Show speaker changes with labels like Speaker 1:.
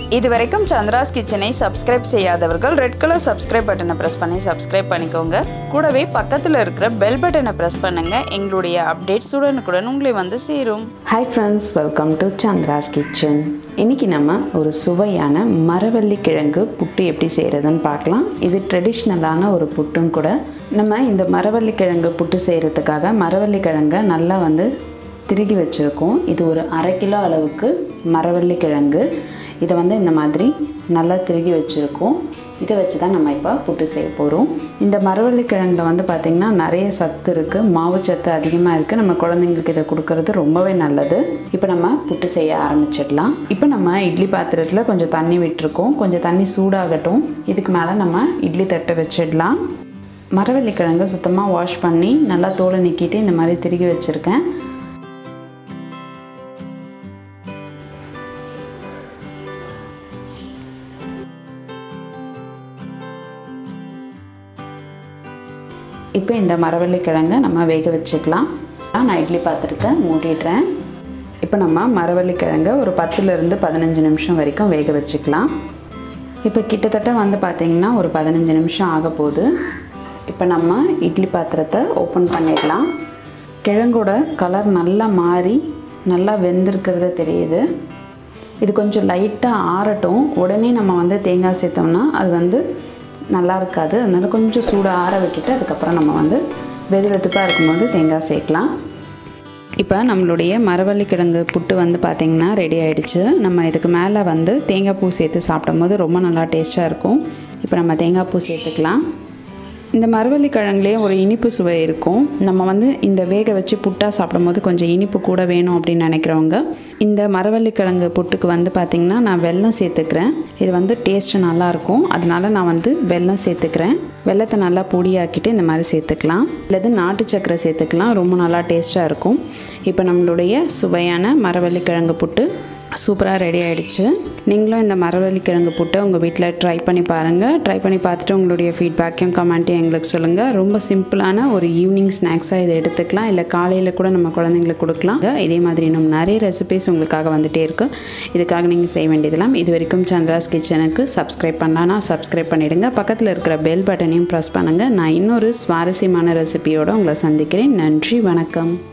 Speaker 1: இது வரைக்கும் சந்திராஸ் கிச்சனை சப்ஸ்கிரைப் செய்யாதவர்கள் ரெட் கலர் சப்ஸ்கிரைப் பட்டனை ப்ரெஸ் பண்ணி சப்ஸ்கிரைப் பண்ணிக்கோங்க கூடவே பக்கத்தில் இருக்கிற பெல் பட்டனை ப்ரெஸ் பண்ணுங்க எங்களுடைய அப்டேட்ஸ் உடனுக்குடன் உங்களை வந்து சேரும்
Speaker 2: hi friends welcome to Chandra's kitchen இன்றைக்கி நம்ம ஒரு சுவையான மரவள்ளி கிழங்கு புட்டு எப்படி செய்கிறதுன்னு பார்க்கலாம் இது ட்ரெடிஷ்னலான ஒரு புட்டும் கூட நம்ம இந்த மரவள்ளி கிழங்கு புட்டு செய்கிறதுக்காக மரவள்ளி கிழங்கை நல்லா வந்து திருகி வச்சுருக்கோம் இது ஒரு அரை கிலோ அளவுக்கு மரவள்ளி கிழங்கு இதை வந்து இந்த மாதிரி நல்லா திருகி வச்சுருக்கோம் இதை வச்சு தான் நம்ம இப்போ புட்டு செய்ய போகிறோம் இந்த மரவள்ளி கிழங்குல வந்து பார்த்திங்கன்னா நிறைய சத்து இருக்குது மாவு சத்து அதிகமாக இருக்குது நம்ம குழந்தைங்களுக்கு இதை கொடுக்கறது ரொம்பவே நல்லது இப்போ நம்ம புட்டு செய்ய ஆரம்பிச்சிடலாம் இப்போ நம்ம இட்லி பாத்திரத்தில் கொஞ்சம் தண்ணி விட்டுருக்கோம் கொஞ்சம் தண்ணி சூடாகட்டும் இதுக்கு மேலே நம்ம இட்லி தட்டை வச்சிடலாம் மரவள்ளி கிழங்கு சுத்தமாக வாஷ் பண்ணி நல்லா தோலை நீக்கிட்டு இந்த மாதிரி திருகி வச்சுருக்கேன் இப்போ இந்த மரவள்ளி கிழங்கை நம்ம வேக வச்சுக்கலாம் நான் இட்லி பாத்திரத்தை மூடிடுறேன் இப்போ நம்ம மரவள்ளி கிழங்கை ஒரு பத்துலேருந்து பதினஞ்சு நிமிஷம் வரைக்கும் வேக வச்சுக்கலாம் இப்போ கிட்டத்தட்ட வந்து பார்த்திங்கன்னா ஒரு பதினஞ்சு நிமிஷம் ஆக போகுது இப்போ நம்ம இட்லி பாத்திரத்தை ஓப்பன் பண்ணிடலாம் கிழங்கோட கலர் நல்லா மாறி நல்லா வெந்திருக்கிறது தெரியுது இது கொஞ்சம் லைட்டாக ஆறட்டும் உடனே நம்ம வந்து தேங்காய் சேர்த்தோம்னா அது வந்து நல்லா இருக்காது அதனால் கொஞ்சம் சூடாக ஆற விட்டுட்டு அதுக்கப்புறம் நம்ம வந்து வெது வெதுப்பாக இருக்கும்போது தேங்காய் சேர்க்கலாம் இப்போ நம்மளுடைய மரவள்ளி கிழங்கு புட்டு வந்து பார்த்திங்கன்னா ரெடி ஆகிடுச்சு நம்ம இதுக்கு மேலே வந்து தேங்காய் பூ சேர்த்து சாப்பிடும்போது ரொம்ப நல்லா டேஸ்ட்டாக இருக்கும் இப்போ நம்ம தேங்காய் பூ சேர்த்துக்கலாம் இந்த மரவள்ளி கிழங்குலேயே ஒரு இனிப்பு சுவை இருக்கும் நம்ம வந்து இந்த வேக வச்சு புட்டாக சாப்பிடும்போது கொஞ்சம் இனிப்பு கூட வேணும் அப்படின்னு நினைக்கிறவங்க இந்த மரவள்ளி கிழங்கு புட்டுக்கு வந்து பார்த்திங்கன்னா நான் வெல்லம் சேர்த்துக்கிறேன் இது வந்து டேஸ்ட்டு நல்லாயிருக்கும் அதனால நான் வந்து வெல்லம் சேர்த்துக்கிறேன் வெள்ளத்தை நல்லா பொடியாக்கிட்டு இந்த மாதிரி சேர்த்துக்கலாம் இல்லது நாட்டு சக்கரை சேர்த்துக்கலாம் ரொம்ப நல்லா டேஸ்ட்டாக இருக்கும் இப்போ நம்மளுடைய சுவையான மரவள்ளி கிழங்கு புட்டு சூப்பராக ரெடி ஆகிடுச்சு நீங்களும் இந்த மரவள்ளி கிழங்கு புட்டை உங்கள் வீட்டில் ட்ரை பண்ணி பாருங்கள் ட்ரை பண்ணி பார்த்துட்டு உங்களுடைய ஃபீட்பேக்கையும் கமெண்ட்டையும் எங்களுக்கு சொல்லுங்கள் ரொம்ப சிம்பிளான ஒரு ஈவினிங் ஸ்நாக்ஸாக இதை எடுத்துக்கலாம் இல்லை காலையில் கூட நம்ம குழந்தைங்களுக்கு கொடுக்கலாம் இதே மாதிரி இன்னும் நிறைய ரெசிபிஸ் உங்களுக்காக வந்துகிட்டே இருக்குது இதுக்காக நீங்கள் செய்ய வேண்டியதெல்லாம் இது வரைக்கும் சந்திராஸ் கிச்சனுக்கு சப்ஸ்கிரைப் பண்ணலான்னா சப்ஸ்கிரைப் பண்ணிவிடுங்க பக்கத்தில் இருக்கிற பெல் பட்டனையும் ப்ரெஸ் பண்ணுங்கள் நான் இன்னொரு சுவாரஸ்யமான ரெசிபியோடு உங்களை சந்திக்கிறேன் நன்றி வணக்கம்